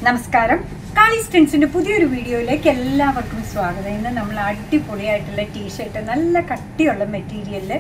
നമസ്കാരം കാളി സ്ട്രിൻസിന്റെ പുതിയൊരു വീഡിയോയിലേക്ക് എല്ലാവർക്കും സ്വാഗതം ഇന്ന് നമ്മൾ അടിപൊളിയായിട്ടുള്ള ടീഷർട്ട് നല്ല കട്ടിയുള്ള മെറ്റീരിയലില്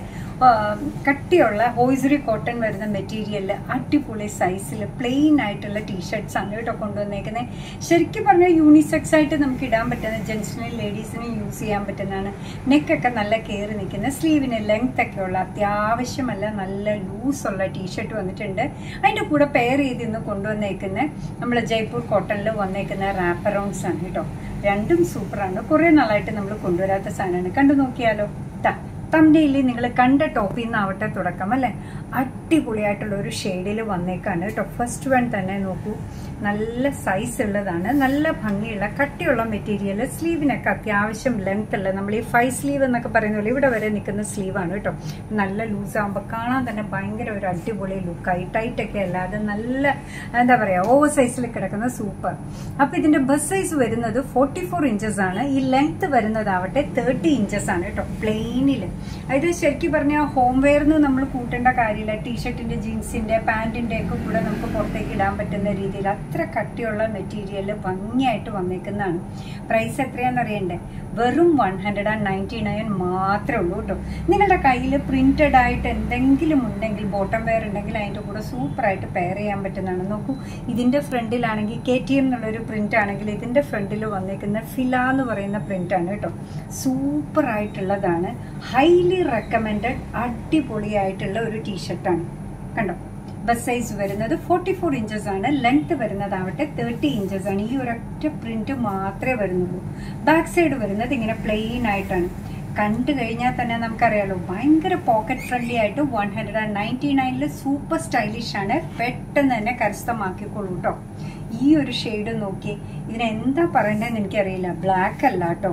കട്ടിയുള്ള ഹോയ്സറി കോട്ടൺ വരുന്ന മെറ്റീരിയലിൽ അടിപൊളി സൈസിൽ പ്ലെയിൻ ആയിട്ടുള്ള ടീഷർട്ട്സ് ആണ് കേട്ടോ കൊണ്ടുവന്നേക്കുന്നത് ശരിക്കും പറഞ്ഞാൽ യൂണിസെക്സ് ആയിട്ട് നമുക്ക് ഇടാൻ പറ്റുന്ന ജെൻസിനും ലേഡീസിനും യൂസ് ചെയ്യാൻ പറ്റുന്നതാണ് നെക്കൊക്കെ നല്ല കയറി നിൽക്കുന്ന സ്ലീവിന് ലെങ്ത് ഒക്കെ ഉള്ള അത്യാവശ്യമല്ല നല്ല ലൂസുള്ള ടീഷർട്ട് വന്നിട്ടുണ്ട് അതിൻ്റെ കൂടെ പെയർ ചെയ്ത് ഇന്ന് കൊണ്ടുവന്നേക്കുന്ന നമ്മൾ ജയ്പൂർ കോട്ടണിൽ വന്നേക്കുന്ന റാപ്പറൗണ്ട്സ് ആണ് കേട്ടോ രണ്ടും സൂപ്പറാണ് കുറേ നാളായിട്ട് നമ്മൾ കൊണ്ടുവരാത്ത സാധനമാണ് കണ്ടു നോക്കിയാലോ താ തമ്മിൽ നിങ്ങൾ കണ്ട ടോപ്പിൽ നിന്നാവട്ടെ തുടക്കം അല്ലേ അടിപൊളിയായിട്ടുള്ള ഒരു ഷെയ്ഡിൽ വന്നേക്കാണ് കേട്ടോ ഫസ്റ്റ് വൺ തന്നെ നോക്കൂ നല്ല സൈസ് ഉള്ളതാണ് നല്ല ഭംഗിയുള്ള കട്ടിയുള്ള മെറ്റീരിയൽ സ്ലീവിനൊക്കെ അത്യാവശ്യം ലെങ്ത് ഉള്ള നമ്മൾ ഈ ഫൈവ് സ്ലീവ് എന്നൊക്കെ പറയുന്ന പോലെ ഇവിടെ വരെ നിൽക്കുന്ന സ്ലീവാണ് കേട്ടോ നല്ല ലൂസ് ആകുമ്പോൾ കാണാൻ തന്നെ ഭയങ്കര ഒരു അടിപൊളി ലുക്കായി ടൈറ്റ് ഒക്കെ അല്ലാതെ നല്ല എന്താ പറയുക ഓവർ സൈസിൽ കിടക്കുന്ന സൂപ്പർ അപ്പോൾ ഇതിന്റെ ബസ് സൈസ് വരുന്നത് ഫോർട്ടി ഫോർ ഇഞ്ചസ് ആണ് ഈ ലെങ്ത് വരുന്നതാവട്ടെ തേർട്ടി ഇഞ്ചസ് ആണ് കേട്ടോ പ്ലെയിനിൽ ഇത് ശരിക്കും പറഞ്ഞാൽ ഹോം വെയറിന് നമ്മൾ കൂട്ടേണ്ട കാര്യമില്ല ടീഷർട്ടിന്റെ ജീൻസിന്റെ പാന്റിന്റെ ഒക്കെ കൂടെ നമുക്ക് പുറത്തേക്ക് ഇടാൻ പറ്റുന്ന രീതിയിൽ അത്ര കട്ടിയുള്ള മെറ്റീരിയൽ ഭംഗിയായിട്ട് വന്നേക്കുന്നതാണ് പ്രൈസ് എത്രയാണെന്ന് അറിയണ്ടേ വെറും one hundred and ninety nine മാത്രമേ ഉള്ളൂ കേട്ടോ നിങ്ങളുടെ കയ്യിൽ പ്രിന്റഡ് ആയിട്ട് എന്തെങ്കിലും ഉണ്ടെങ്കിൽ ബോട്ടം വെയർ ഉണ്ടെങ്കിൽ അതിൻ്റെ കൂടെ സൂപ്പറായിട്ട് പെയർ ചെയ്യാൻ പറ്റുന്നതാണ് നോക്കൂ ഇതിൻ്റെ ഫ്രണ്ടിലാണെങ്കിൽ കെ ടി എം എന്നുള്ളൊരു പ്രിന്റ് ആണെങ്കിൽ ഇതിൻ്റെ ഫ്രണ്ടിൽ വന്നേക്കുന്ന ഫില എന്ന് പറയുന്ന പ്രിന്റ് ആണ് കേട്ടോ സൂപ്പർ ആയിട്ടുള്ളതാണ് ഹൈലി റെക്കമെൻഡഡ് അടിപൊളിയായിട്ടുള്ള ഒരു ടീഷർട്ടാണ് കണ്ടോ ബസ് സൈസ് വരുന്നത് ഫോർട്ടി ഫോർ ഇഞ്ചസ് ആണ് ലെങ്ത് വരുന്നതാവട്ടെ തേർട്ടി ഇഞ്ചസ് ആണ് ഈ ഒരൊറ്റ പ്രിന്റ് മാത്രമേ വരുന്നുള്ളൂ ബാക്ക് സൈഡ് വരുന്നത് ഇങ്ങനെ പ്ലെയിൻ ആയിട്ടാണ് കണ്ടു കഴിഞ്ഞാൽ തന്നെ നമുക്കറിയാലോ ഭയങ്കര പോക്കറ്റ് ഫ്രണ്ട്ലി ആയിട്ട് വൺ ഹൺഡ്രഡ് ആൻഡ് നയൻറ്റി നയനിൽ സൂപ്പർ സ്റ്റൈലിഷ് ആണ് പെട്ടെന്ന് തന്നെ കരസ്ഥമാക്കിക്കോളൂ കേട്ടോ ഈ ഒരു ഷെയ്ഡ് നോക്കി ഇതിന് എന്താ പറയണ്ടതെന്ന് എനിക്കറിയില്ല ബ്ലാക്ക് അല്ല കേട്ടോ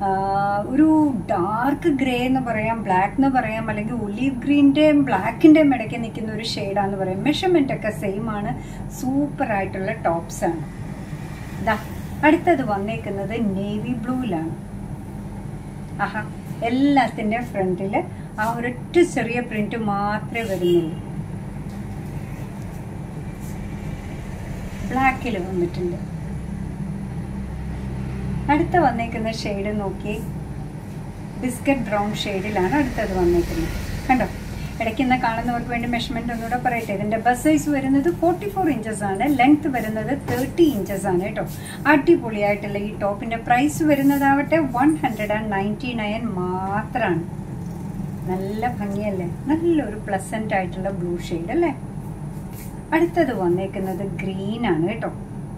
ഒരു ഡാർക്ക് ഗ്രേ എന്ന് പറയാം ബ്ലാക്ക് എന്ന് പറയാം അല്ലെങ്കിൽ ഒലീവ് ഗ്രീൻ്റെയും ബ്ലാക്കിൻ്റെയും ഇടയ്ക്ക് നിൽക്കുന്ന ഒരു ഷെയ്ഡാന്ന് പറയാം മെഷർമെൻ്റ് ഒക്കെ സെയിം ആണ് സൂപ്പർ ആയിട്ടുള്ള ടോപ്സ് ആണ് ഇതാ അടുത്തത് വന്നേക്കുന്നത് നേവി ബ്ലൂവിലാണ് ആഹാ എല്ലാത്തിൻ്റെ ഫ്രണ്ടിൽ ആ ഒരൊറ്റ ചെറിയ പ്രിന്റ് മാത്രമേ വരുന്നുള്ളൂ ബ്ലാക്കിൽ വന്നിട്ടുണ്ട് അടുത്ത വന്നേക്കുന്ന ഷെയ്ഡ് നോക്കി ബിസ്ക്കറ്റ് ബ്രൗൺ ഷെയ്ഡിലാണ് അടുത്തത് വന്നേക്കുന്നത് കണ്ടോ ഇടയ്ക്കുന്ന കാണുന്നവർക്ക് വേണ്ടി മെഷർമെന്റ് ഒന്നുകൂടെ പറയട്ടെ ഇതിന്റെ ബസ് സൈസ് വരുന്നത് ഫോർട്ടി ഫോർ ഇഞ്ചസ് ആണ് ലെങ്ത് വരുന്നത് തേർട്ടി ഇഞ്ചസ് ആണ് കേട്ടോ അടിപൊളിയായിട്ടുള്ള ഈ ടോപ്പിന്റെ പ്രൈസ് വരുന്നതാവട്ടെ one hundred and ninety nine മാത്രമാണ് നല്ല ഭംഗിയല്ലേ നല്ലൊരു പ്ലസന്റ് ആയിട്ടുള്ള ബ്ലൂ ഷെയ്ഡ് അല്ലേ അടുത്തത് വന്നേക്കുന്നത് ഗ്രീൻ ആണ് കേട്ടോ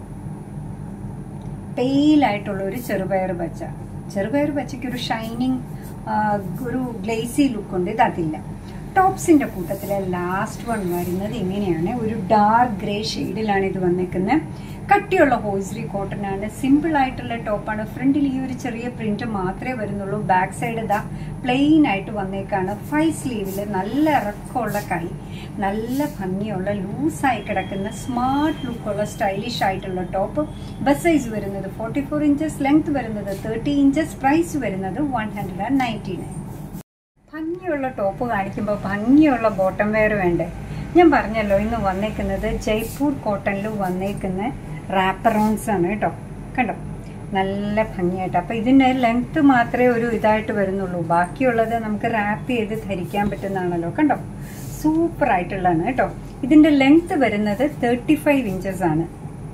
പെയിലായിട്ടുള്ള ഒരു ചെറുപയർ പച്ച ചെറുപയർ പച്ചയ്ക്ക് ഒരു ഷൈനിങ് ഒരു ഗ്ലേസി ലുക്ക് ഉണ്ട് ഇത് അതില്ല ടോപ്സിന്റെ കൂട്ടത്തിലെ ലാസ്റ്റ് വൺ വരുന്നത് ഇങ്ങനെയാണ് ഒരു ഡാർക്ക് ഗ്രേ ഷെയ്ഡിലാണ് ഇത് വന്നേക്കുന്നത് കട്ടിയുള്ള ഹോയ്സറി കോട്ടൺ ആണ് സിമ്പിൾ ആയിട്ടുള്ള ടോപ്പാണ് ഫ്രണ്ടിൽ ഈ ഒരു ചെറിയ പ്രിന്റ് മാത്രമേ വരുന്നുള്ളൂ ബാക്ക് സൈഡ് ഇതാ പ്ലെയിൻ ആയിട്ട് വന്നേക്കാണ് ഫൈവ് സ്ലീവിൽ നല്ല ഇറക്കമുള്ള കൈ നല്ല ഭംഗിയുള്ള ലൂസായി കിടക്കുന്ന സ്മാർട്ട് ലുക്കുള്ള സ്റ്റൈലിഷ് ആയിട്ടുള്ള ടോപ്പ് ബസ് സൈസ് വരുന്നത് ഫോർട്ടി ഫോർ ഇഞ്ചസ് ലെങ്ത് വരുന്നത് തേർട്ടി ഇഞ്ചസ് പ്രൈസ് വരുന്നത് one hundred and ninety nine ഭംഗിയുള്ള ടോപ്പ് കാണിക്കുമ്പോൾ ഭംഗിയുള്ള ബോട്ടം വെയർ വേണ്ടേ ഞാൻ പറഞ്ഞല്ലോ ഇന്ന് വന്നേക്കുന്നത് ജയ്പൂർ കോട്ടണിൽ വന്നേക്കുന്ന റാപ്പറോൺസ് ആണ് കേട്ടോ കണ്ടോ നല്ല ഭംഗിയായിട്ട് അപ്പോൾ ഇതിൻ്റെ ലെങ്ത്ത് മാത്രമേ ഒരു ഇതായിട്ട് വരുന്നുള്ളൂ ബാക്കിയുള്ളത് നമുക്ക് റാപ്പ് ചെയ്ത് ധരിക്കാൻ പറ്റുന്നതാണല്ലോ കണ്ടോ സൂപ്പർ ആയിട്ടുള്ളതാണ് കേട്ടോ ഇതിൻ്റെ ലെങ്ത്ത് വരുന്നത് തേർട്ടി ഫൈവ് ഇഞ്ചസ് ആണ്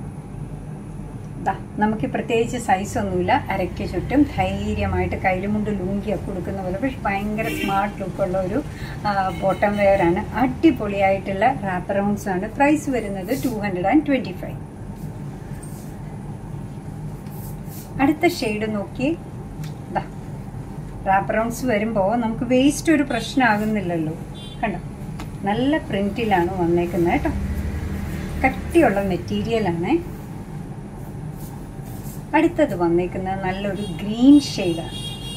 നമുക്ക് പ്രത്യേകിച്ച് സൈസ് ഒന്നുമില്ല അരയ്ക്ക് ചുറ്റും ധൈര്യമായിട്ട് കയ്യിലുമുണ്ട് ലുങ്കിയൊക്കെ കൊടുക്കുന്ന പോലെ പക്ഷെ ഭയങ്കര സ്മാർട്ട് ലുക്കുള്ള ഒരു ബോട്ടം വെയർ ആണ് അടിപൊളിയായിട്ടുള്ള റാപ്പറൗണ്ട്സ് ആണ് പ്രൈസ് വരുന്നത് two hundred and twenty five അടുത്ത ഷെയ്ഡ് നോക്കി റാപ്പറൗണ്ട്സ് വരുമ്പോൾ നമുക്ക് വേസ്റ്റ് ഒരു പ്രശ്നമാകുന്നില്ലല്ലോ കണ്ടോ നല്ല പ്രിന്റിലാണ് വന്നേക്കുന്നത് കേട്ടോ കട്ടിയുള്ള മെറ്റീരിയലാണ് അടുത്തത് വന്നേക്കുന്നത് നല്ലൊരു ഗ്രീൻ ഷെയ്ഡാണ്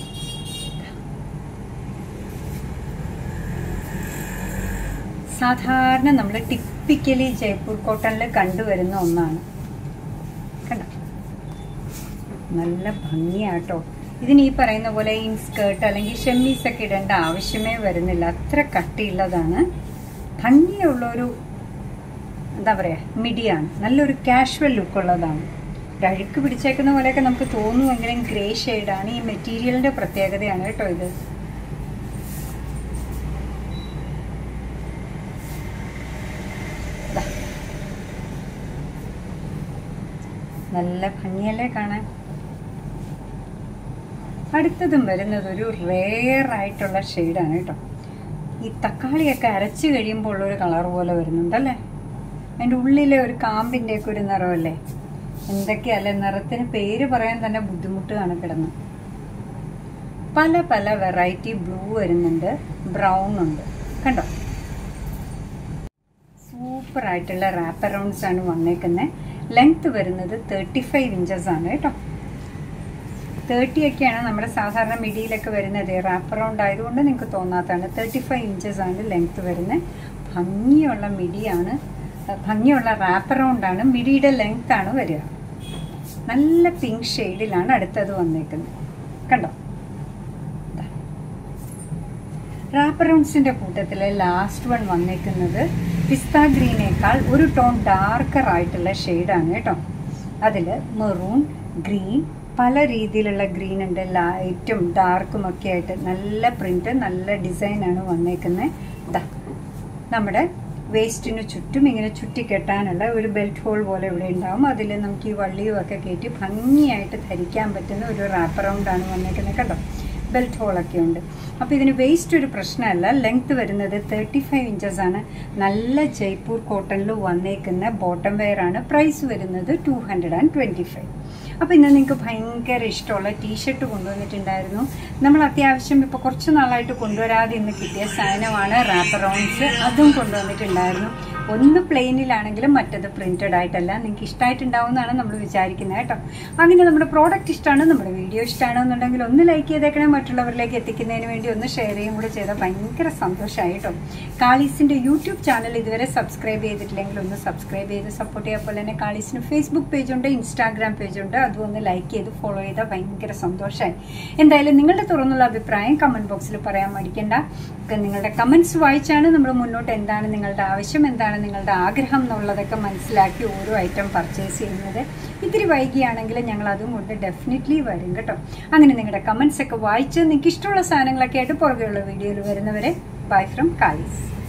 സാധാരണ നമ്മൾ ടിപ്പിക്കലി ജയ്പൂർ കോട്ടണിൽ കണ്ടുവരുന്ന ഒന്നാണ് കണ്ടോ നല്ല ഭംഗിയാട്ടോ ഇതിന് ഈ പറയുന്ന പോലെ ഇൻ സ്കേർട്ട് അല്ലെങ്കിൽ ഷെമ്മീസ് ഒക്കെ ഇടേണ്ട ആവശ്യമേ വരുന്നില്ല അത്ര കട്ടിയുള്ളതാണ് ഭംഗിയുള്ള ഒരു എന്താ പറയുക മിഡിയാണ് നല്ലൊരു കാഷ്വൽ ലുക്കുള്ളതാണ് ഒരു അഴുക്ക് പിടിച്ചേക്കുന്ന പോലെയൊക്കെ നമുക്ക് തോന്നുമെങ്കിലും ഗ്രേ ഷെയ്ഡാണ് ഈ മെറ്റീരിയലിൻ്റെ പ്രത്യേകതയാണ് കേട്ടോ ഇത് ദാ. നല്ല ഭംഗിയല്ലേ കാണാൻ അടുത്തതും വരുന്നത് ഒരു റെയർ ആയിട്ടുള്ള ഷെയ്ഡാണ് കേട്ടോ ഈ തക്കാളിയൊക്കെ അരച്ച് കഴിയുമ്പോൾ ഉള്ളൊരു കളർ പോലെ വരുന്നുണ്ടല്ലേ അതിൻ്റെ ഉള്ളിലെ ഒരു കാമ്പിൻ്റെ ഒക്കെ ഒരു നിറമല്ലേ എന്തൊക്കെയല്ലേ നിറത്തിന് പേര് പറയാൻ തന്നെ ബുദ്ധിമുട്ടാണ് കിടന്ന് പല പല വെറൈറ്റി ബ്ലൂ വരുന്നുണ്ട് ബ്രൗൺ ഉണ്ട് കണ്ടോ സൂപ്പർ ആയിട്ടുള്ള റാപ്പ് അറൗണ്ട്സ് ആണ് വന്നേക്കുന്നത് ലെങ്ത് വരുന്നത് തേർട്ടി ഫൈവ് ഇഞ്ചസ് ആണ് കേട്ടോ തേർട്ടി ഒക്കെയാണ് നമ്മുടെ സാധാരണ മിഡിയിലൊക്കെ വരുന്നത് റാപ്പ് അറൗണ്ട് ആയതുകൊണ്ട് നിങ്ങൾക്ക് തോന്നാത്തതാണ് തേർട്ടി ഫൈവ് ഇഞ്ചസ് ആണ് ലെങ്ത് വരുന്നത് ഭംഗിയുള്ള മിഡിയാണ് ഭംഗിയുള്ള റാപ്പ് അറൗണ്ട് ആണ് മിഡിയുടെ ലെങ്ത് ആണ് വരിക നല്ല പിങ്ക് ഷെയ്ഡിലാണ് അടുത്തത് വന്നേക്കുന്നത് കണ്ടോ റാപ്പ് അറൗണ്ട്സിന്റെ കൂട്ടത്തിലെ ലാസ്റ്റ് വൺ വന്നേക്കുന്നത് പിസ്ത ഗ്രീനേക്കാൾ ഒരു ടോൺ ഡാർക്കർ ആയിട്ടുള്ള ഷെയ്ഡാണ് കേട്ടോ അതിൽ മെറൂൺ ഗ്രീൻ പല രീതിയിലുള്ള ഗ്രീൻ ഉണ്ട് ലൈറ്റും ഡാർക്കും ഒക്കെ ആയിട്ട് നല്ല പ്രിന്റ് നല്ല ഡിസൈനാണ് വന്നേക്കുന്നത് ഇതാ നമ്മുടെ വേസ്റ്റിന് ചുറ്റും ഇങ്ങനെ ചുറ്റി കെട്ടാനുള്ള ഒരു ബെൽറ്റ് ഹോൾ പോലെ ഇവിടെ ഉണ്ടാവും അതിൽ നമുക്ക് ഈ വള്ളിയും ഒക്കെ കയറ്റി ഭംഗിയായിട്ട് ധരിക്കാൻ പറ്റുന്ന ഒരു റാപ്പ് അറൗണ്ടാണ് വന്നേക്കുന്നത് കണ്ടോ ബെൽറ്റ് ഹോളൊക്കെ ഉണ്ട് അപ്പോൾ ഇതിന് വേസ്റ്റ് ഒരു പ്രശ്നമല്ല ലെങ്ത് വരുന്നത് തേർട്ടി ഫൈവ് ഇഞ്ചസ് ആണ് നല്ല ജയ്പൂർ കോട്ടണിൽ വന്നേക്കുന്ന ബോട്ടം വെയർ ആണ് പ്രൈസ് വരുന്നത് two hundred and twenty five അപ്പോൾ ഇന്ന് നിങ്ങൾക്ക് ഭയങ്കര ഇഷ്ടമുള്ള ടീഷർട്ട് കൊണ്ടുവന്നിട്ടുണ്ടായിരുന്നു നമ്മൾ അത്യാവശ്യം ഇപ്പോൾ കുറച്ച് നാളായിട്ട് കൊണ്ടുവരാതെ ഇന്ന് കിട്ടിയ സാധനമാണ് റാപ്പ് റൗണ്ട്സ് അതും കൊണ്ടുവന്നിട്ടുണ്ടായിരുന്നു ഒന്ന് പ്ലെയിനിലാണെങ്കിലും മറ്റത് പ്രിന്റഡ് ആയിട്ടല്ല നിങ്ങൾക്ക് ഇഷ്ടമായിട്ടുണ്ടാവുമെന്നാണ് നമ്മൾ വിചാരിക്കുന്നത് കേട്ടോ അങ്ങനെ നമ്മുടെ പ്രോഡക്റ്റ് ഇഷ്ടമാണ് നമ്മുടെ വീഡിയോ ഇഷ്ടമാണെന്നുണ്ടെങ്കിൽ ഒന്ന് ലൈക്ക് ചെയ്തേക്കണേ മറ്റുള്ളവരിലേക്ക് എത്തിക്കുന്നതിന് വേണ്ടി ഒന്ന് ഷെയർ ചെയ്യും കൂടെ ചെയ്താൽ ഭയങ്കര സന്തോഷമായി കേട്ടോ കാളീസിൻ്റെ യൂട്യൂബ് ചാനൽ ഇതുവരെ സബ്സ്ക്രൈബ് ചെയ്തിട്ടില്ലെങ്കിൽ ഒന്ന് സബ്സ്ക്രൈബ് ചെയ്ത് സപ്പോർട്ട് ചെയ്യാൻ പോലെ തന്നെ കാളീസിന് ഫേസ്ബുക്ക് പേജുണ്ട് ഇൻസ്റ്റാഗ്രാം പേജുണ്ട് അതും ഒന്ന് ലൈക്ക് ചെയ്ത് ഫോളോ ചെയ്താൽ ഭയങ്കര സന്തോഷമായി എന്തായാലും നിങ്ങളുടെ തുറന്നുള്ള അഭിപ്രായം കമന്റ് ബോക്സിൽ പറയാൻ മടിക്കണ്ട നിങ്ങളുടെ കമന്റ്സ് വായിച്ചാണ് നമ്മൾ മുന്നോട്ട് എന്താണ് നിങ്ങളുടെ ആവശ്യം എന്താണ് നിങ്ങളുടെ ആഗ്രഹം എന്നുള്ളതൊക്കെ മനസ്സിലാക്കി ഓരോ ഐറ്റം പർച്ചേസ് ചെയ്യുന്നത് ഇത്തിരി വൈകിയാണെങ്കിൽ ഞങ്ങൾ അതും കൊണ്ട് ഡെഫിനറ്റ്ലി വരും കേട്ടോ അങ്ങനെ നിങ്ങളുടെ കമന്റ്സ് ഒക്കെ വായിച്ച് നിങ്ങൾക്ക് ഇഷ്ടമുള്ള സാധനങ്ങളൊക്കെ ആയിട്ട് പുറകെയുള്ള വീഡിയോയിൽ വരുന്നവരെ ബൈ ഫ്രം കാലീസ്